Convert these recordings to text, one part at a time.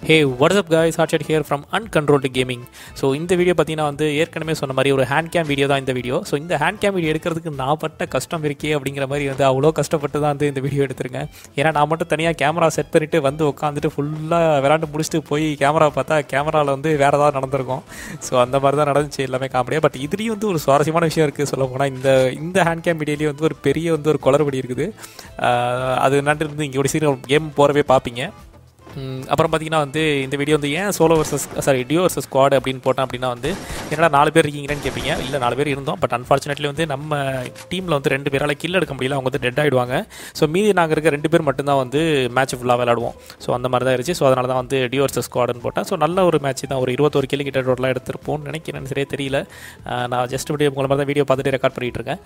hey what's up guys hot here from uncontrolled gaming so இந்த video பார்த்தீங்கன்னா வந்து ஏற்கனவே சொன்ன மாதிரி ஒரு ஹேண்ட் கேம் வீடியோ தான் இந்த வீடியோ ஸோ இந்த ஹேண்ட் கேம் வீடியோ எடுக்கிறதுக்கு நான் பட்ட கஷ்டம் இருக்கே அப்படிங்கிற மாதிரி வந்து அவ்வளோ கஷ்டப்பட்டு தான் வந்து இந்த வீடியோ எடுத்திருக்கேன் ஏன்னா நான் மட்டும் தனியாக கேமரா செட் பண்ணிட்டு வந்து உட்காந்துட்டு ஃபுல்லாக விளாண்டு முடிச்சுட்டு போய் கேமரா பார்த்தா கேமராவில் வந்து வேறு ஏதாவது நடந்திருக்கும் ஸோ அந்த மாதிரி தான் நடந்துச்சு எல்லாமே காமெடியாக பட் இதுலேயும் வந்து ஒரு சுவாரஸ்யமான விஷயம் இருக்குது சொல்ல போனால் இந்த இந்த ஹேண்ட் கேம் வீடியோலேயே வந்து ஒரு பெரிய வந்து ஒரு குளறுபடி இருக்குது ஆஹ் அது என்னட்டு இருந்து இங்கே ஒரு சீரியல் கேம் போகிறவே பார்ப்பீங்க ம், அப்புறம் பார்த்தீங்கன்னா வந்து இந்த வீடியோ வந்து ஏன் solo versus sorry duo versus squad அப்படின்னு போட்டேன் அப்படின்னா வந்து என்னடா நாலு பேர் இருக்கீங்கன்னு கேட்பீங்க இல்லை நாலு பேர் இருந்தோம் பட் அன்ஃபார்ச்சுனேட்லி வந்து நம்ம டீமில் வந்து ரெண்டு பேரால் கில் எடுக்க முடியல அவங்க வந்து டெட் ஆகிடுவாங்க ஸோ மீதி நாங்கள் இருக்க ரெண்டு பேர் மட்டும்தான் வந்து மேட்ச் ஃபுல்லாக விளாடுவோம் ஸோ அந்த மாதிரி தான் இருந்துச்சு ஸோ அதனால தான் வந்து டியோ வர்சஸ் ஸ்குவாடுன்னு போட்டேன் ஸோ நல்ல ஒரு மேட்ச் தான் ஒரு இருபத்தொரு கிலோ கிட்ட டோட்டலாக எடுத்திருப்போம்னு நினைக்கிறேன் சரியே தெரியல ஆஹ் நான் ஜஸ்ட் வீடியோ உங்களை மாதிரி தான் வீடியோ பார்த்துட்டு ரெக்கார்ட் பண்ணிகிட்டு இருக்கேன்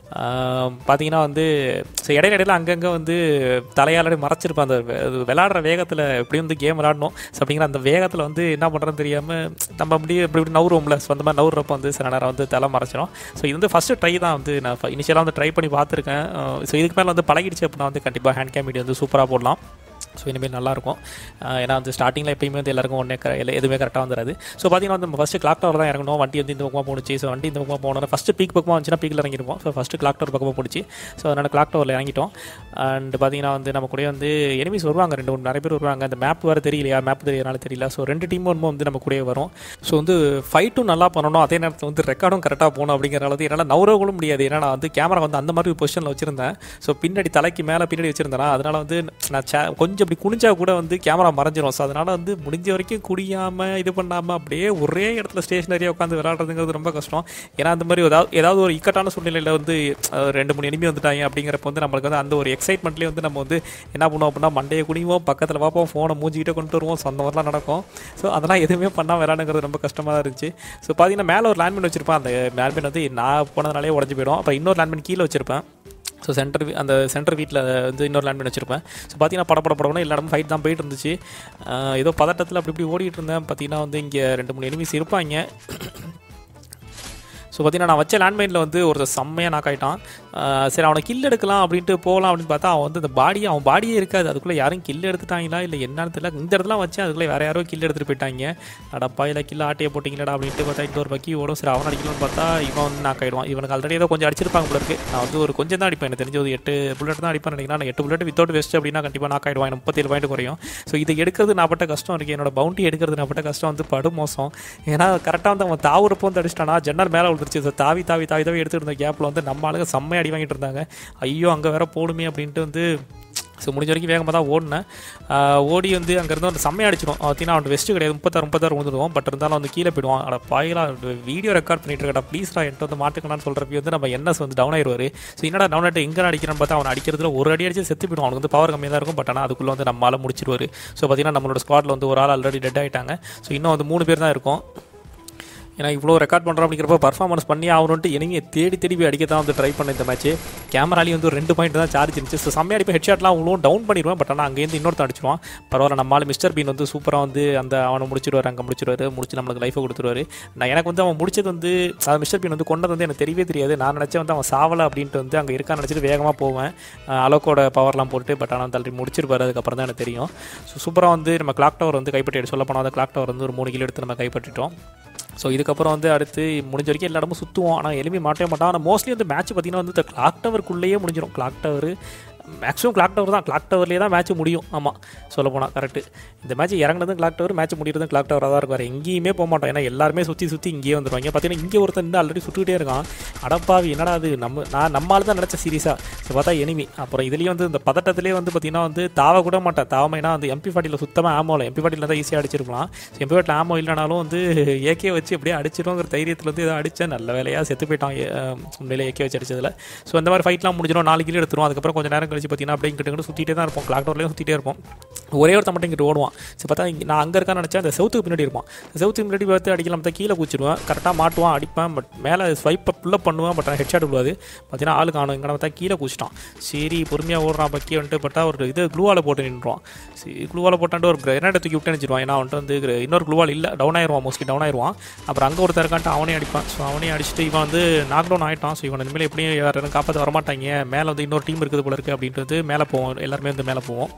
ஆஹ் பார்த்தீங்கன்னா வந்து ஸோ இடையில இடையில அங்கங்கே வந்து தலையாலே மறைச்சிருப்பேன் அந்த வெ- அது விளாடுற வேகத்தில் எப்படி வந்து கேம் விளாடணும் ஸோ அப்படிங்கிற அந்த வேகத்தில் வந்து என்ன பண்ணுறதுன்னு தெரியாமல் நம்ம அப்படியே இப்படி இப்படி நவுருவோம்ல ஸோ அந்த மாதிரி நவுறப்போ வந்து சில நேரம் வந்து தலை மறைச்சிடும் ஸோ இது வந்து ஃபஸ்ட்டு ட்ரை தான் வந்து நான் இனிஷியலாக வந்து ட்ரை பண்ணி பார்த்துருக்கேன் ஸோ இதுக்கு மேலே வந்து பழகிடுச்சு அப்படின்னா வந்து கண்டிப்பாக ஹேண்ட் கேம் வீடியோ வந்து சூப்பராக போடலாம் ஸோ இனிமேல் நல்லாயிருக்கும் ஆஹ் ஏன்னா வந்து ஸ்டார்டிங்கில் எப்பயுமே வந்து எல்லாருக்கும் ஒன்றே க எல்லா- எதுவுமே கரெக்டாக வந்துடாது ஸோ பார்த்தீங்கன்னா வந்து ஃபஸ்ட்டு கிளாக் டவர் தான் இறங்கணும் வண்டி வந்து இந்த பக்கமாக போணுச்சு ஸோ வண்டி இந்த பக்கமாக போனோம் ஃபஸ்ட்டு பீக் பக்கமாக வந்துச்சுன்னா பீக்கில் இறங்கிருப்போம் ஸோ ஃபஸ்ட்டு கிளாக் டவர் பக்கமாக போணுச்சு ஸோ அதனால் கிளாக் டவரில் இறங்கிட்டோம் அண்ட் பார்த்தீங்கன்னா வந்து நம்ம கூட வந்து எனிமீஸ் வருவாங்க ரெண்டு மூணு நிறைய பேர் வருவாங்க அந்த மேப் வேறு தெரியலையா மேப் தெரியறனால தெரியல ஸோ ரெண்டு டீமும் வந்து நம்ம கூடயே வரும் ஸோ வந்து ஃபைட்டும் நல்லா பண்ணணும் அதே நேரத்தில் வந்து ரெக்கார்டும் கரெக்டாக போகணும் அப்படிங்கிற அளவுக்கு என்னால் நவரவும் முடியாது ஏன்னா நான் வந்து கேமரா வந்து அந்த மாதிரி ஒரு பொசிஷனில் வச்சிருந்தேன் ஸோ பின்னாடி தலைக்கு மேலே பின்னாடி வச்சிருந்தேனா அதனால வந்து நான் சே கொஞ்சம் இப்படி குனிஞ்சா கூட வந்து கேமரா மறைஞ்சிரும் ஸோ அதனால வந்து முடிஞ்ச வரைக்கும் குடியாமல் இது பண்ணாமல் அப்படியே ஒரே இடத்துல ஸ்டேஷனரியாக உட்காந்து விளையாடுறதுங்கிறது ரொம்ப கஷ்டம் ஏன்னா அந்த மாதிரி ஏதாவது ஏதாவது ஒரு இக்கட்டான சூழ்நிலையில் வந்து அஹ், ரெண்டு மூணு எனிமி வந்துட்டாங்க அப்படிங்கிறப்ப வந்து நம்மளுக்கு வந்து அந்த ஒரு எக்ஸைட்மெண்ட்லேயே வந்து நம்ம வந்து என்ன பண்ணுவோம் அப்படின்னா மண்டையை குனிவோம் பக்கத்தில் பார்ப்போம் ஃபோனை மூஞ்சிக்கிட்டே கொண்டு வருவோம் ஸோ அந்த மாதிரிலாம் நடக்கும் ஸோ அதெல்லாம் எதுவுமே பண்ணால் விளையாடுங்கிறது ரொம்ப கஷ்டமாக தான் இருந்துச்சு ஸோ பார்த்தீங்கன்னா மேலே ஒரு லேண்ட்மேன் வச்சிருப்பேன் அந்த லேண்ட்மேன் வந்து நான் போனதுனாலே உடஞ்சி போயிடும் அப்புறம் இன்னொரு லேண்ட்மேன் கீழே வச்சிருப்பேன் ஸோ சென்டர் அந்த சென்டர் வீட்டில் வந்து இன்னொரு லேண்ட் பண்ணி வச்சிருப்பேன் ஸோ பார்த்தீங்கன்னா பட பட படம்னு எல்லா இடமும் ஃபைட் தான் போயிட்டு இருந்துச்சு ஆஹ் ஏதோ பதட்டத்தில் அப்படி இப்படி ஓடிட்டு இருந்தேன் பார்த்தீங்கன்னா வந்து இங்கே ரெண்டு மூணு எனிமிஸ் இருப்பாங்க ஸோ பார்த்தீங்கன்னா நான் வச்ச லேண்ட்மைனில் வந்து ஒரு செம்மையாக நாக் ஆகிட்டான் ஆஹ் சரி அவனை கில் எடுக்கலாம் அப்படின்ட்டு போகலாம் அப்படின்னு பார்த்தா அவன் வந்து அந்த பாடியே அவன் பாடியே இருக்காது அதுக்குள்ளே யாரும் கில் எடுத்துட்டாங்களா இல்லை என்னன்னு தெரியல இந்த இடத்துல வச்சேன் அதுக்குள்ளே வேறு யாரோ கில் எடுத்துகிட்டு போயிட்டாங்க அடப்பா இல்லை கில் ஆட்டையை போட்டிங்களடா அப்படின்ட்டு பார்த்தா இந்த ஒரு பக்கி ஓடும் சரி அவன் அடிக்கணும்னு பார்த்தா இவன் வந்து நாக் ஆகிடுவான் இவனுக்கு ஆல்ரெடி ஏதோ கொஞ்சம் அடிச்சிருப்பாங்க போல இருக்கு நான் வந்து ஒரு கொஞ்சம் தான் அடிப்பேன் எனக்கு தெரிஞ்ச ஒரு எட்டு புல்லட் தான் அடிப்பேன் நினைக்கிறேன் நான் எட்டு புல்லட் வித்தவுட் வெஸ்ட் அப்படின்னா கண்டிப்பாக நாக் ஆகிடுவான் எனக்கு முப்பத்தேழு பாயிண்ட் குறையும் ஸோ இது எடுக்கிறது நான் பட்ட கஷ்டம் இருக்குது என்னோட பவுண்டி எடுக்கிறது நான் பட்ட கஷ்டம் வந்து படு மோசம் ஏன்னா கரெக்டாக வந்து அவன் தாவுறப்போ வந்து அடிச்சிட்டானா ஜன்னல் மேலே விழுந்துருச்சு ஸோ தாவி தாவி தாவி தாவி எடுத்துட்டு இருந்த கேப்பில் வந்து நம்ம ஆளுங்க செம்மையாக அடி வாங்கிட்டு இருந்தாங்க ஐயோ அங்கே வேற போடுமே அப்படின்ட்டு வந்து ஸோ முடிஞ்ச வரைக்கும் வேகமாக தான் ஓடினேன் ஆஹ் ஓடி வந்து அங்கேருந்து வந்து செம்மையாக அடிச்சிடும் பார்த்தீங்கன்னா அவன் வெஸ்ட்டு கிடையாது முப்பத்தாறு முப்பத்தாறு விழுந்துடுவோம் பட் இருந்தாலும் வந்து கீழே போயிடுவான் அட பாயிலா வீடியோ ரெக்கார்ட் பண்ணிட்டு இருக்கடா ப்ளீஸ்டா என்கிட்ட வந்து மாட்டுக்கணும்னு சொல்கிறப்ப வந்து நம்ம என்எஸ் வந்து டவுன் ஆயிடுவார் ஸோ என்னடா டவுன் ஆகிட்டு எங்கே அடிக்கிறான்னு பார்த்தா அவன் அடிக்கிறதுல ஒரு அடி அடிச்சு செத்து போயிடுவான் அவனுக்கு வந்து பவர் கம்மியாக தான் இருக்கும் பட் ஆனால் அதுக்குள்ளே வந்து நம்மளால் முடிச்சிருவார் ஸோ பார்த்தீங்கன்னா நம்மளோட ஸ்குவாடில் வந்து ஒரு ஆள் ஆல்ரெடி டெட் ஆகிட்டாங்க ஸோ இன்னும் வந்து மூணு பேர் தான் இருக்கும் ஏன்னா இவ்வளோ ரெக்கார்ட் பண்ணுறோம் அப்படிங்கிறப்ப பர்ஃபார்மன்ஸ் பண்ணி ஆகணுன்ட்டு இனிமே தேடி தேடி போய் அடிக்க தான் வந்து ட்ரை பண்ண இந்த மேட்ச் கேமராலையும் வந்து ஒரு ரெண்டு பாயிண்ட் தான் சார்ஜ் இருந்துச்சு ஸோ செம்மையாக அடிப்பேன் ஹெட்ஷாட்லாம் அவ்வளோ டவுன் பண்ணிடுவேன் பட் ஆனால் அங்கேருந்து இன்னொருத்தன் அடிச்சிடுவான் பரவாயில்ல நம்மளால் மிஸ்டர் பீன் வந்து சூப்பராக வந்து அந்த அவனை முடிச்சிடுவார் அங்கே முடிச்சிடுவார் முடிச்சு நம்மளுக்கு லைஃபை கொடுத்துருவாரு நான் எனக்கு வந்து அவன் முடிச்சது வந்து அது மிஸ்டர் பீன் வந்து கொண்டது வந்து எனக்கு தெரியவே தெரியாது நான் நினச்சேன் வந்து அவன் சாவலை அப்படின்ட்டு வந்து அங்கே இருக்கான்னு நினச்சிட்டு வேகமாக போவேன் அஹ் அலோக்கோட பவர்லாம் போட்டு பட் ஆனால் தள்ளி முடிச்சிருப்பாரு அதுக்கப்புறம் தான் எனக்கு தெரியும் ஸோ சூப்பராக வந்து நம்ம கிளாக் டவர் வந்து கைப்பற்றி சொல்ல போனால் அந்த கிளாக் டவர் வந்து ஒரு மூணு கிலோ எடுத்து நம்ம கைப்பற்றிட்டோம் ஸோ இதுக்கப்புறம் வந்து அடுத்து முடிஞ்ச வரைக்கும் எல்லா இடமும் சுற்றுவோம் ஆனால் எலும்பி மாட்டவே மாட்டான் ஆனால் மோஸ்ட்லி வந்து மேட்ச் பார்த்தீங்கன்னா வந்து இந்த கிளாக் டவருக்குள்ளேயே முடிஞ்சிடும் clock tower maximum clock tower தான் கிளாக் டவர்லேயே தான் மேட்ச் முடியும் ஆமாம் சொல்ல போனால் கரெக்டு இந்த மேட்ச் இறங்குனதும் கிளாக் டவர் மேட்ச் முடிகிறதும் கிளாக் டவராக தான் இருக்கும் வேறு எங்கேயுமே போக மாட்டோம் ஏன்னா எல்லாருமே சுற்றி சுற்றி இங்கேயே வந்துருவாங்க பார்த்தீங்கன்னா இங்கே ஒருத்தன் இன்னும் ஆல்ரெடி சுட்டுக்கிட்டே இருக்கான் அடப்பாவி என்னடா அது நம்ம நான் நம்மளால தான் நினச்ச சீரியஸாக ஸோ பார்த்தா எனிமி அப்புறம் இதுலேயும் வந்து இந்த பதட்டத்திலே வந்து பார்த்தீங்கன்னா வந்து தாவ கூட மாட்டேன் தாவமைனா வந்து எம்பி ஃபார்ட்டியில் சுத்தமாக ஆமோ இல்லை எம்பி ஃபார்ட்டியில் தான் ஈஸியாக அடிச்சிருக்கலாம் ஸோ எம்பி ஃபார்ட்டில் ஆமோ இல்லைனாலும் வந்து ஏகே வச்சு அப்படியே அடிச்சிடுங்கிற தைரியத்தில் வந்து ஏதோ அடித்தேன் நல்ல வேலையாக செத்து போயிட்டான் ஏ- அஹ் உண்மையிலே ஏகே வச்சு அடிச்சதில் ஸோ இந்த மாதிரி ஃபைட்லாம் முடிஞ்சிடும் நாலு கிலோ எடுத்துரும் அதுக்கப்புறம் கொஞ்சம் நேரம் கழிச்சு பார்த்தீங்கன்னா அப்படியே கிட்ட கிட்ட சுற்றிட்டே தான் இருப்போம் கிளாக் டவர்லேயும் சுற்றிட்டே இருப்போம் ஒரே ஒருத்த மட்டும் இங்கிட்டு ஓடுவான் ஸோ பார்த்தா இங்க நான் அங்கே இருக்கான்னு நினச்சேன் அந்த செவுத்துக்கு பின்னாடி இருப்பான் செவுத்துக்கு பின்னாடி பார்த்து அடிக்கலாம் பார்த்தா கீழே குச்சிடுவேன் கரெக்டாக மாட்டுவான் அடிப்பேன் பட் மேலே ஸ்வைப்பை ஃபுல்லப் பண்ணுவேன் பட் ஹெட் ஷாட் விழுவாது பார்த்தீங்கன்னா ஆளு காணும் எங்கே பார்த்தா கீழே குச்சிட்டான் சரி பொறுமையாக ஓடுறான் பக்கி வந்துட்டு பார்த்தா ஒரு இது க்ளூவால் போட்டு நின்றுவான் சரி க்ளூவால் போட்டாண்டு ஒரு கிரேனேட்டை தூக்கி விட்டு நினச்சிடுவான் ஏன்னா அவன்ட்டு வந்து gre- இன்னொரு க்ளூவால் இல்லை டவுன் ஆயிடுவான் மோஸ்ட்லி டவுன் ஆயிடுவான் அப்புறம் அங்கே ஒருத்தர் இருக்கான்ட்டு அவனே அடிப்பான் ஸோ அவனே அடிச்சுட்டு இவன் வந்து நாக் டவுன் ஆகிட்டான் ஸோ இவன் இனிமேல் எப்படியும் யாரும் காப்பாற்ற வரமாட்டாங்க மேலே வந்து இன்னொரு டீம் இருக்குது போல இருக்குது அப்படின்ட்டு வந்து மேலே போவோம் எல்லாருமே வந்து மேலே போவோம்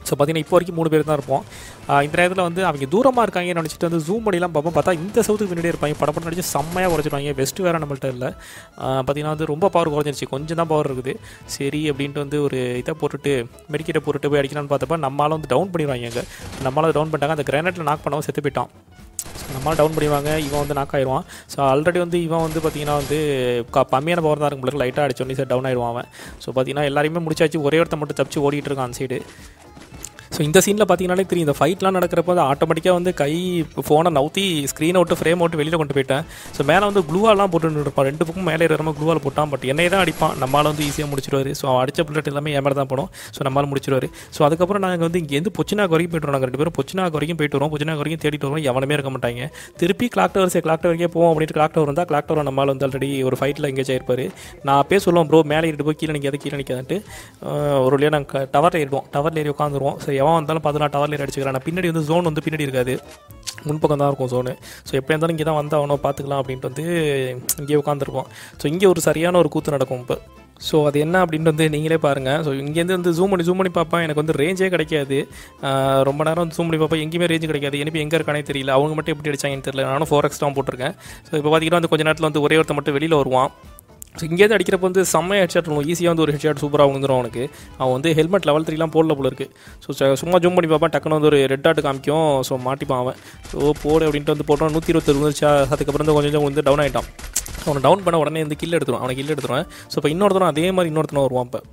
ஸோ பார்த்தீங்கன்னா இப்போ வரைக்கும் மூணு பேர் தான் இருப்போம் ஆஹ் இந்த நேரத்தில் வந்து அவங்க தூரமாக இருக்காங்கன்னு நினச்சிட்டு வந்து ஜூம் பண்ணிலாம் பார்ப்போம் பார்த்தா இந்த சவுத்துக்கு பின்னாடி இருப்பாங்க படம் படம் நடிச்சு செம்மையாக குறைச்சிருவாங்க வெஸ்ட் வேறு நம்மள்ட்ட இல்லை பார்த்தீங்கன்னா வந்து ரொம்ப பவர் குறைஞ்சிருச்சு கொஞ்சம் தான் பவர் இருக்குது சரி அப்படின்ட்டு வந்து ஒரு இதை போட்டுட்டு மெடிக்கெட்டை போட்டுட்டு போய் அடிக்கலாம்னு பார்த்தப்ப நம்மளால வந்து டவுன் பண்ணிடுவாங்க அங்கே நம்மளால டவுன் பண்ணிட்டாங்க அந்த கிரானைட்டில் நாக் பண்ணவும் செத்து போயிட்டான் ஸோ நம்மளால் டவுன் பண்ணிடுவாங்க இவன் வந்து நாக் ஆயிடுவான் ஸோ ஆல்ரெடி வந்து இவன் வந்து பார்த்தீங்கன்னா வந்து க- கம்மியான பவர் தான் இருக்கும் லைட்டாக அடிச்சோன்னே சார் டவுன் ஆயிடுவான் அவன் ஸோ பார்த்தீங்கன்னா எல்லாரையுமே முடிச்சாச்சு ஒரே ஒருத்தன் மட்டும் தப்பிச்சு ஓடிட்டு இருக்கான் அந்த சைடு ஸோ இந்த சீனில் பார்த்தீங்கன்னாலே தெரியும் இந்த ஃபைட்லாம் நடக்கிறப்ப வந்து ஆட்டோமேட்டிக்காக வந்து கை ஃபோனை நவுத்தி ஸ்க்ரீனை விட்டு ஃப்ரேம் விட்டு வெளியில் கொண்டு போயிட்டேன் ஸோ மேலே வந்து க்ளூவாலாம் போட்டு இருப்பான் ரெண்டு பக்கம் மேலே ஏறாம க்ளூவால் போட்டான் பட் என்னை தான் அடிப்பான் நம்மளால் வந்து ஈஸியாக முடிச்சிருவாரு ஸோ அவன் அடிச்ச புல்லட் எல்லாமே ஏன் மேலே தான் போடும் ஸோ நம்மளால் முடிச்சிருவாரு ஸோ அதுக்கப்புறம் நாங்கள் வந்து இங்கேருந்து பொச்சினாக்கு வரைக்கும் போயிட்டு வரோம் நாங்கள் ரெண்டு பேரும் பொச்சினாக்கு வரைக்கும் போயிட்டு வரோம் பொச்சினாக்கு வரைக்கும் தேடிட்டு வரோம் எவனுமே இருக்க மாட்டாங்க திருப்பி கிளாக் டவர் சரி கிளாக் டவருக்கே போவோம் அப்படின்ட்டு கிளாக் டவர் வந்தால் கிளாக் டவர் நம்மளால் வந்து ஆல்ரெடி ஒரு ஃபைட்டில் எங்கேஜ் ஆயிருப்பாரு நான் அப்பயே சொல்லுவோம் ப்ரோ மேலே ஏறிட்டு போய் கீழே நிற்காது கீழே நிற்காதுன்ட்டு ஒரு வழியாக நாங்கள் டவரில் ஏறிடுவோம் டவரில் ஏறி உட்காந்துருவோம் ஸோ எவன் வந்தாலும் பார்த்து நான் டவரில் ஏறி அடிச்சுக்கிறேன் நான் பின்னாடி வந்து ஜோன் வந்து பின்னாடி இருக்காது முன்பக்கம் தான் இருக்கும் ஜோனு ஸோ எப்படியா இருந்தாலும் இங்கே தான் வந்து அவனை பார்த்துக்கலாம் அப்படின்ட்டு வந்து இங்கே உட்காந்துருப்போம் ஸோ இங்கே ஒரு சரியான ஒரு கூத்து நடக்கும் இப்போ ஸோ அது என்ன அப்படின்ட்டு வந்து நீங்களே பாருங்கள் ஸோ இங்கேருந்து வந்து ஜூம் பண்ணி ஜூம் பண்ணி பார்ப்பேன் எனக்கு வந்து ரேஞ்சே கிடைக்காது ஆஹ் ரொம்ப நேரம் வந்து ஜூம் பண்ணி பார்ப்பேன் எங்கேயுமே ரேஞ்ச் கிடைக்காது எனக்கு எங்கே இருக்கானே தெரியல அவங்க மட்டும் எப்படி அடிச்சாங்கன்னு தெரியல நானும் ஃபோர் எக்ஸ் தான் போட்டிருக்கேன் ஸோ இப்போ பார்த்தீங்கன்னா வந்து கொஞ்ச நேரத்தில் வந்து ஒரே ஒருத்தன் மட்டும் வெளியில் வருவான் ஸோ இங்கேருந்து அடிக்கிறப்ப வந்து செம்ம ஹெட்ஷாட் இருக்கும் ஈஸியாக வந்து ஒரு ஹெட்ஷாட் சூப்பராக விழுந்துரும் அவனுக்கு அவன் வந்து ஹெல்மெட் லெவல் த்ரீலாம் போடல போல இருக்கு ஸோ சும்மா ஜூம் பண்ணி பார்ப்பான் டக்குன்னு வந்து ஒரு ரெட் ஆட்டு காமிக்கும் ஸோ மாட்டிப்பான் அவன் ஸோ போடு அப்படின்ட்டு வந்து போட்டோம் நூற்றி இருபத்தொரு வந்துருச்சா அதுக்கப்புறம் வந்து கொஞ்சம் கொஞ்சம் வந்து டவுன் ஆகிட்டான் அவனை டவுன் பண்ண உடனே வந்து கில் எடுத்துருவான் அவனை கில் எடுத்துருவேன் ஸோ இப்போ இன்னொருத்தரும் அதே மாதிரி இன்னொருத்தனும் வருவான் இப்போ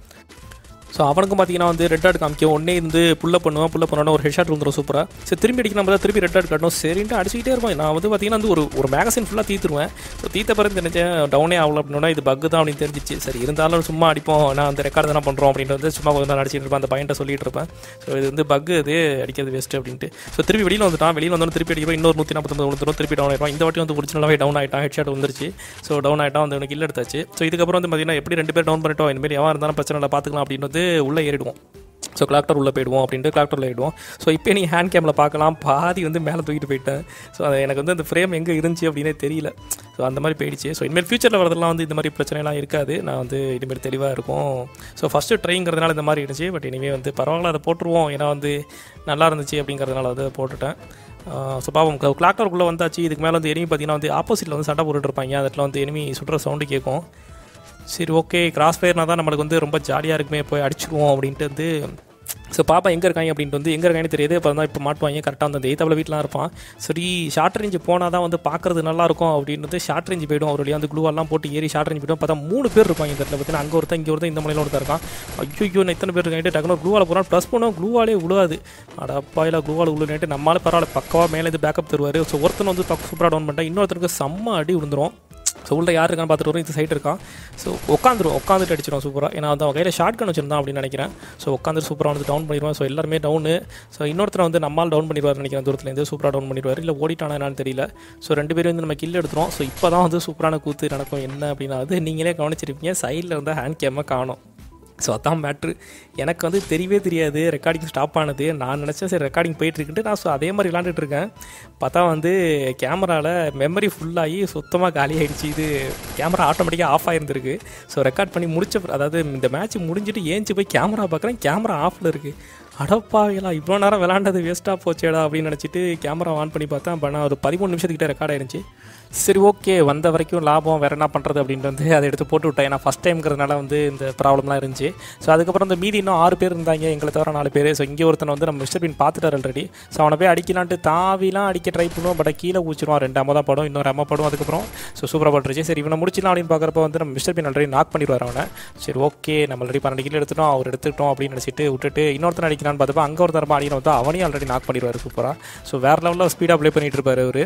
ஸோ அவனுக்கும் பார்த்தீங்கன்னா வந்து ரெட் ஆட் காமிக்கும் ஒன்னே இருந்து புல்ல பண்ணுவான் புல்ல பண்ணோன்னா ஒரு ஹெட்ஷாட் வந்துடும் சூப்பராக சரி திரும்பி அடிக்கணும் பார்த்தா திருப்பி ரெட் ஆட் காட்டணும் சரின்ட்டு அடிச்சுக்கிட்டே இருப்பேன் நான் வந்து பார்த்தீங்கன்னா வந்து ஒரு ஒரு மேகசின் ஃபுல்லாக தீத்துருவேன் ஸோ தீத்த பிறகு தெரிஞ்சேன் டவுனே ஆகல அப்படின்னா இது பக்கு தான் அப்படின்னு தெரிஞ்சிச்சு சரி இருந்தாலும் சும்மா அடிப்போம் நான் அந்த ரெக்கார்டு தானே பண்ணுறோம் அப்படின்ட்டு வந்து சும்மா கொஞ்சம் நேரம் அடிச்சிட்டு இருப்பேன் அந்த பையன்ட்ட சொல்லிட்டு இருப்பேன் ஸோ இது வந்து பக்கு இது அடிக்கிறது வேஸ்ட்டு அப்படின்ட்டு ஸோ திருப்பி வெளியில் வந்துட்டான் வெளியில் வந்தோன்னு திருப்பி அடிக்கிறோம் இன்னொரு நூற்றி நாற்பத்தொம்பது விழுந்துரும் திருப்பி டவுன் ஆயிடும் இந்த வாட்டி வந்து ஒரிஜினலாகவே டவுன் ஆகிட்டான் ஹெட்ஷாட் வந்துருச்சு ஸோ டவுன் ஆகிட்டான் வந்து எனக்கு இல்லை எடுத்தாச்சு ஸோ இதுக்கப்புறம் வந்து பார்த்தீங்கன்னா எப்படி ரெண்டு பேர் டவுன் பண்ணிட்டோம் இனிமேல் எவன் இருந்தாலும் பிரச்சனை இல்லை பார்த்துக்கலாம் அப்படின்னு வந்து உள்ளே ஏறிடுவோம் ஸோ கிளாக்டர் உள்ளே போயிடுவோம் அப்படின்ட்டு கிளாக்டரில் ஏறிடுவோம் ஸோ இப்போ நீ ஹேண்ட் கேமில் பார்க்கலாம் பாதி வந்து மேலே தூக்கிட்டு போயிட்டேன் ஸோ அது எனக்கு வந்து அந்த ஃப்ரேம் எங்கே இருந்துச்சு அப்படின்னே தெரியல ஸோ அந்த மாதிரி போயிடுச்சு ஸோ இனிமேல் ஃபியூச்சரில் வரதெல்லாம் வந்து இந்த மாதிரி பிரச்சனைலாம் இருக்காது நான் வந்து இனிமேல் தெளிவாக இருக்கும் ஸோ ஃபஸ்ட்டு ட்ரைங்கிறதுனால இந்த மாதிரி இருந்துச்சு பட் இனிமேல் வந்து பரவாயில்ல அதை போட்டுருவோம் ஏன்னா வந்து நல்லா இருந்துச்சு அப்படிங்கிறதுனால வந்து போட்டுட்டேன் ஸோ பாவம் கிளாக்டருக்குள்ளே வந்தாச்சு இதுக்கு மேலே வந்து எனிமி பார்த்தீங்கன்னா வந்து ஆப்போசிட்டில் வந்து சண்டை போட்டுட்டு இருப்பாங்க அந்த இடத்துல வந்து எனிமி சுடுற சவுண்டு கேட்கும் சரி ஓகே கிராஸ் ஃபயர்னா தான் நம்மளுக்கு வந்து ரொம்ப ஜாலியாக இருக்குமே போய் அடிச்சிருவோம் அப்படின்ட்டு வந்து ஸோ பாப்பா எங்கே இருக்காங்க அப்படின்ட்டு வந்து எங்கே இருக்காங்கன்னு தெரியாது அப்புறம் தான் இப்போ மாட்டுவாங்க கரெக்டாக வந்து எய்த்தாவில் வீட்டில் இருப்பான் சரி ஷார்ட் ரேஞ்சு போனால் தான் வந்து பார்க்குறது நல்லாயிருக்கும் அப்படின்றது ஷார்ட் ரேஞ்சு போய்டும் ஒரு வழியாக வந்து க்ளூவெல்லாம் போட்டு ஏறி ஷார்ட் ரேஞ்சு போய்டும் பார்த்தா மூணு பேர் இருப்பாங்க இந்த இடத்துல பார்த்தீங்கன்னா அங்கே ஒருத்தன் இங்கே ஒருத்தன் இந்த மலையில் ஒருத்தர் இருக்கான் ஐயோ நான் இத்தனை பேர் இருக்காங்க டக்குனு க்ளூவால் போகிறான் ப்ளஸ் பண்ணோம் க்ளூவாலே விழுவாது அடப்பாயில் க்ளூவால் விழுநேட்டு நம்மளால பரவாயில்ல பக்கவாக மேலே இது பேக்கப் தருவார் ஸோ ஒருத்தன் வந்து சூப்பராக டவுன் பண்ணிட்டா இன்னொருத்தருக்கு செம்ம அடி விழுந்துரும் ஸோ உள்ள யார் இருக்கான்னு பார்த்துட்டு வரும் இந்த சைடு இருக்கான் ஸோ உட்காந்துரும் உட்காந்துட்டு அடிச்சிடும் சூப்பராக ஏன்னா வந்து அவன் கையில் ஷார்ட் கன் வச்சிருந்தான் அப்படின்னு நினைக்கிறேன் ஸோ உட்காந்து சூப்பராக வந்து டவுன் பண்ணிடுவான் ஸோ எல்லாருமே டவுனு ஸோ இன்னொருத்தர் வந்து நம்மால் டவுன் பண்ணிடுவார் நினைக்கிறேன் தூரத்துலேருந்து சூப்பராக டவுன் பண்ணிடுவார் இல்லை ஓடிட்டானா என்னன்னு தெரியல ஸோ ரெண்டு பேரும் வந்து நம்ம கில் எடுத்துரும் ஸோ இப்போ தான் வந்து சூப்பரான கூத்து நடக்கும் என்ன அப்படின்னா அது நீங்களே கவனிச்சிருப்பீங்க சைடில் வந்து ஹேண்ட் கேமை காணும் ஸோ அதான் மேட்ரு எனக்கு வந்து தெரியவே தெரியாது ரெக்கார்டிங் ஸ்டாப் ஆனது நான் நினச்சேன் சரி ரெக்கார்டிங் போயிட்டுருக்குன்ட்டு நான் ஸோ அதே மாதிரி விளாண்டுட்டு இருக்கேன் பார்த்தா வந்து கேமராவில் மெமரி ஃபுல்லாகி சுத்தமாக காலி ஆகிடுச்சு இது கேமரா ஆட்டோமேட்டிக்காக ஆஃப் ஆகிருந்திருக்கு ஸோ ரெக்கார்ட் பண்ணி முடிச்ச பிற- அதாவது இந்த மேட்ச் முடிஞ்சிட்டு ஏஞ்சி போய் கேமரா பார்க்குறேன் கேமரா ஆஃபில் இருக்குது அடப்பாவிலாம் இவ்வளோ நேரம் விளாண்டது வேஸ்ட்டாக போச்சேடா அப்படின்னு நினச்சிட்டு கேமரா ஆன் பண்ணி பார்த்தேன் அப்போ நான் ஒரு பதிமூணு நிமிஷத்துக்கிட்ட ரெக்கார்ட் ஆயிருந்துச்சு சரி ஓகே வந்த வரைக்கும் லாபம் வேறு என்ன பண்ணுறது அப்படின்ட்டு வந்து அதை எடுத்து போட்டு விட்டேன் ஏன்னா ஃபஸ்ட் டைம்ங்கிறதுனால வந்து இந்த ப்ராப்ளம்லாம் இருந்துச்சு ஸோ அதுக்கப்புறம் இந்த மீதி இன்னும் ஆறு பேர் இருந்தாங்க எங்களை தவிர நாலு பேர் ஸோ இங்கே ஒருத்தனை வந்து நம்ம மிஸ்டர் பின் பார்த்துட்டார் ஆல்ரெடி ஸோ அவனை போய் அடிக்கலான்ட்டு தாவிலாம் அடிக்க ட்ரை பண்ணுவோம் பட் கீழே ஊச்சிருவான் ரெண்டு அம்மா தான் படம் இன்னொரு அம்மா படம் அதுக்கப்புறம் ஸோ சூப்பராக பட்டுருச்சு சரி இவனை முடிச்சிடலாம் அப்படின்னு பார்க்குறப்ப வந்து நம்ம மிஸ்டர் பின் ஆல்ரெடி நாக் பண்ணிடுவார் அவனை சரி ஓகே நம்ம ஆல்ரெடி பன்னெண்டு கிலோ எடுத்துட்டோம் அவர் எடுத்துக்கிட்டோம் அப்படின்னு நினச்சிட்டு விட்டுட்டு இன்னொருத்தன் அடிக்கலான்னு பார்த்தப்ப அங்கே ஒருத்தர் அடிக்கணும் வந்து அவனையும் ஆல்ரெடி நாக் பண்ணிடுவார் சூப்பராக ஸோ வேறு லெவலில் ஸ்பீடாக ப்ளே பண்ணிட்டு இருப்பார் அவர்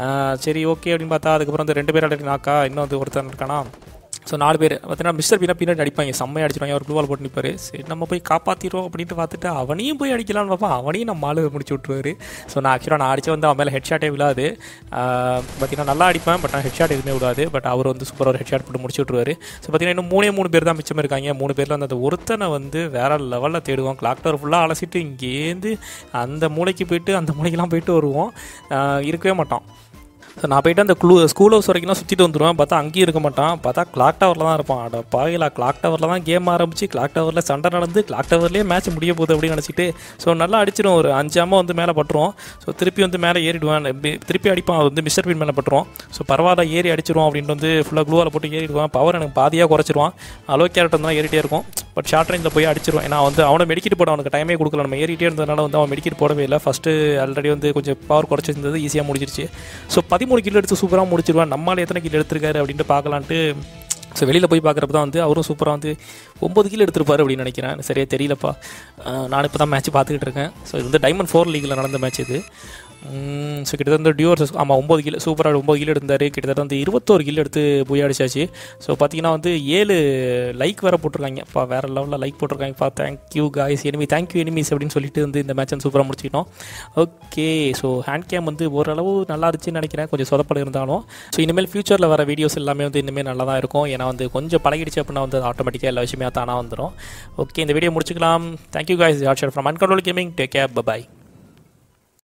சரி ஓகே அப்படின்னு பார்த்தா அதுக்கப்புறம் வந்து ரெண்டு பேர் ஆல்ரெடி நாக்கா இன்னும் வந்து ஒருத்தன் இருக்கானா ஸோ நாலு பேர் பார்த்தீங்கன்னா மிஸ்டர் பீனா பின்னாடி அடிப்பாங்க செம்மையாக அடிச்சிருவாங்க அவர் ப்ளூவால் போட்டு நிற்பாரு சரி நம்ம போய் காப்பாற்றிடுவோம் அப்படின்ட்டு பார்த்துட்டு அவனையும் போய் அடிக்கலாம்னு பார்ப்போம் அவனையும் நம்ம ஆளு முடிச்சு விட்ருவாரு ஸோ நான் ஆக்சுவலாக நான் அடிச்சு வந்து அவன் மேலே ஹெட் ஷாட்டே விழாது பார்த்தீங்கன்னா நல்லா அடிப்பேன் பட் நான் ஹெட் ஷாட் எதுவுமே விடாது பட் அவர் வந்து சூப்பராக ஒரு ஹெட் ஷாட் போட்டு முடிச்சு விட்ருவாரு ஸோ பார்த்தீங்கன்னா இன்னும் மூணே மூணு பேர் தான் மிச்சம் இருக்காங்க மூணு பேரில் வந்து அந்த ஒருத்தனை வந்து வேற லெவலில் தேடுவோம் கிளாக்டர் ஃபுல்லாக அலசிட்டு இங்கேருந்து அந்த மூளைக்கு போயிட்டு அந்த மூளைக்கெலாம் போயிட்டு வருவோம் ஆஹ் இருக்கவே மாட்டான் ஸோ நான் போயிட்டு அந்த க்ளூ ஸ்கூல் ஹவுஸ் வரைக்கும் சுற்றிட்டு வந்துடுவேன் பார்த்தா அங்கேயும் இருக்க மாட்டான் பார்த்தா கிளாக் டவரில் தான் இருப்பான் அட பாயிலா கிளாக் டவரில் தான் கேம் ஆரம்பிச்சு கிளாக் டவரில் சண்டை நடந்து கிளாக் டவர்லேயே மேட்ச் முடிய போகுது அப்படின்னு நினச்சிட்டு ஸோ நல்லா அடிச்சிடும் ஒரு அஞ்சாமல் வந்து மேலே பட்டுரும் ஸோ திருப்பி வந்து மேலே ஏறிடுவேன் பி- திருப்பி அடிப்பான் அது வந்து மிஸ்டர் பின் மேலே பட்டுரும் ஸோ பரவாயில்ல ஏறி அடிச்சிருவோம் அப்படின்ட்டு வந்து ஃபுல்லாக க்ளூவால் போட்டு ஏறிடுவான் பவர் எனக்கு பாதியாக குறைச்சிருவான் அலோ கேரக்டர் தான் ஏறிட்டே இருக்கும் பட் ஷார்ட் ரேஞ்சில் போய் அடிச்சிருவோம் ஏன்னா வந்து அவனை மெடிக்கிட்டு போட அவனுக்கு டைமே கொடுக்கல நம்ம ஏறிட்டே இருந்ததுனால வந்து அவன் மெடிக்கிட்டு போடவே இல்லை ஃபஸ்ட்டு ஆல்ரெடி வந்து கொஞ்சம் பவர் குறைச்சிருந்தது ஈஸியாக முடிஞ்சிருச்சு ஸோ பதிமூணு கிலோ எடுத்து சூப்பராக முடிச்சிருவான் நம்மளால் எத்தனை கிலோ எடுத்திருக்காரு அப்படின்ட்டு பார்க்கலான்ட்டு ஸோ வெளியில் போய் பார்க்குறப்ப தான் வந்து அவரும் சூப்பராக வந்து ஒம்பது கிலோ எடுத்திருப்பாரு அப்படின்னு நினைக்கிறேன் சரியா தெரியலப்பா அஹ் நான் இப்போ தான் மேட்ச் பார்த்துக்கிட்டு இருக்கேன் ஸோ இது வந்து டைமண்ட் ஃபோர் லீக்கில் நடந்த மேட்ச் இது ஸோ கிட்டத்தட்ட வந்து டியூவர்ஸ் ஆமாம் ஒம்பது கிலோ சூப்பராக ஒம்பது கிலோ எடுத்தார் கிட்டத்தட்ட வந்து இருபத்தோரு கிலோ எடுத்து போய் அடிச்சாச்சு ஸோ பார்த்தீங்கன்னா வந்து ஏழு லைக் வேறு போட்டிருக்காங்க அப்பா வேறு லெவலில் லைக் போட்டிருக்காங்கப்பா thank you guys enemy thank you enemies அப்படின்னு சொல்லிட்டு வந்து இந்த மேட்ச் சூப்பராக முடிச்சிக்கிட்டோம் ஓகே ஸோ ஹேண்ட் கேம் வந்து ஓரளவு நல்லா இருந்துச்சுன்னு நினைக்கிறேன் கொஞ்சம் சொதப்பல் இருந்தாலும் ஸோ இனிமேல் ஃபியூச்சரில் வர வீடியோஸ் எல்லாமே வந்து இனிமேல் நல்லா தான் இருக்கும் ஏன்னா வந்து கொஞ்சம் பழகிடுச்சு அப்படின்னா வந்து ஆட்டோமேட்டிக்காக எல்லா விஷயமே தானாக வந்துடும் ஓகே இந்த வீடியோ முடிச்சுக்கலாம் thank you guys hot shot from uncontrolled gaming take care bye bye